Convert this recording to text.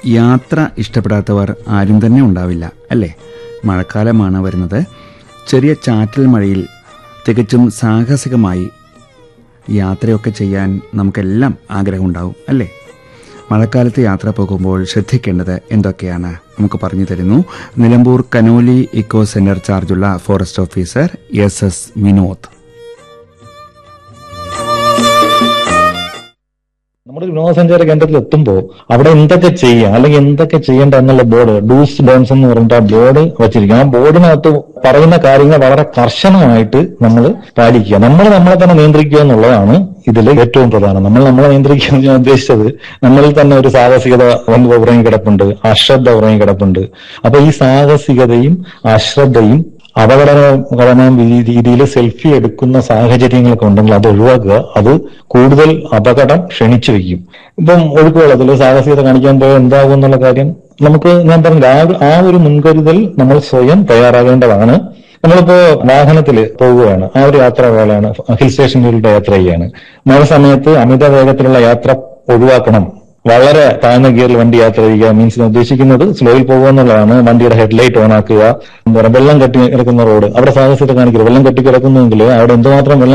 യാത്ര ഇഷ്ടപ്പെടാത്തവർ ആരും തന്നെ ഉണ്ടാവില്ല അല്ലേ മഴക്കാലമാണ് വരുന്നത് ചെറിയ ചാറ്റൽ മഴയിൽ തികച്ചും സാഹസികമായി യാത്രയൊക്കെ ചെയ്യാൻ നമുക്കെല്ലാം ആഗ്രഹമുണ്ടാവും അല്ലേ മഴക്കാലത്ത് യാത്ര പോകുമ്പോൾ ശ്രദ്ധിക്കേണ്ടത് എന്തൊക്കെയാണ് നമുക്ക് പറഞ്ഞു തരുന്നു നിലമ്പൂർ കനോലി ഇക്കോ സെന്റർ ചാർജുള്ള forest officer S S Vinod നമ്മുടെ വിനോദസഞ്ചാര കേന്ദ്രത്തിൽ എത്തുമ്പോൾ അവിടെ എന്തൊക്കെ ചെയ്യാം അല്ലെങ്കിൽ എന്തൊക്കെ ചെയ്യേണ്ട എന്നുള്ള ബോർഡ് ഡൂസ് ഡോൺസ് എന്ന് പറഞ്ഞിട്ട് ആ ബോർഡ് വച്ചിരിക്കും ആ ബോർഡിനകത്ത് പറയുന്ന കാര്യങ്ങൾ വളരെ കർശനമായിട്ട് നമ്മൾ പാലിക്കുക നമ്മൾ നമ്മളെ തന്നെ നിയന്ത്രിക്കുക എന്നുള്ളതാണ് ഇതിൽ ഏറ്റവും പ്രധാനം നമ്മൾ നമ്മളെ നിയന്ത്രിക്കുക എന്ന് ഞാൻ ഉദ്ദേശിച്ചത് നമ്മളിൽ തന്നെ ഒരു സാഹസികത വന്ന് ഉറങ്ങി കിടപ്പുണ്ട് അശ്രദ്ധ ഉറങ്ങി കിടപ്പുണ്ട് അപ്പൊ ഈ സാഹസികതയും അശ്രദ്ധയും അപകടകരമായ രീതിയിൽ സെൽഫി എടുക്കുന്ന സാഹചര്യങ്ങളൊക്കെ ഉണ്ടെങ്കിൽ അത് ഒഴിവാക്കുക അത് കൂടുതൽ അപകടം ക്ഷണിച്ചു വെക്കും ഇപ്പം ഒഴുക്കുവെള്ളത്തിൽ സാഹസികത കാണിക്കാൻ പോയാൽ എന്താകും എന്നുള്ള കാര്യം നമുക്ക് ഞാൻ പറഞ്ഞില്ല ആ ഒരു- ആ ഒരു മുൻകരുതൽ നമ്മൾ സ്വയം തയ്യാറാകേണ്ടതാണ് നമ്മളിപ്പോ വാഹനത്തിൽ പോവുകയാണ് ആ ഒരു യാത്ര പോലെയാണ് ഹിൽ സ്റ്റേഷനുകളിലൂടെ യാത്ര ചെയ്യാണ് മഴ സമയത്ത് അമിത വേഗത്തിലുള്ള യാത്ര ഒഴിവാക്കണം വളരെ താഴ്ന്ന ഗിയറിൽ വണ്ടി യാത്ര ചെയ്യുക മീൻസ് ഞാൻ ഉദ്ദേശിക്കുന്നത് സ്ലോയിൽ പോകുക എന്നുള്ളതാണ് വണ്ടിയുടെ ഹെഡ്ലൈറ്റ് ഓൺ ആക്കുക എന്താ പറയുക വെള്ളം കെട്ടി കിടക്കുന്ന റോഡ് അവിടെ സാഹസികത കാണിക്കരുത് വെള്ളം കെട്ടി കിടക്കുന്നെങ്കിൽ അവിടെ എന്തുമാത്രം വെള്ളം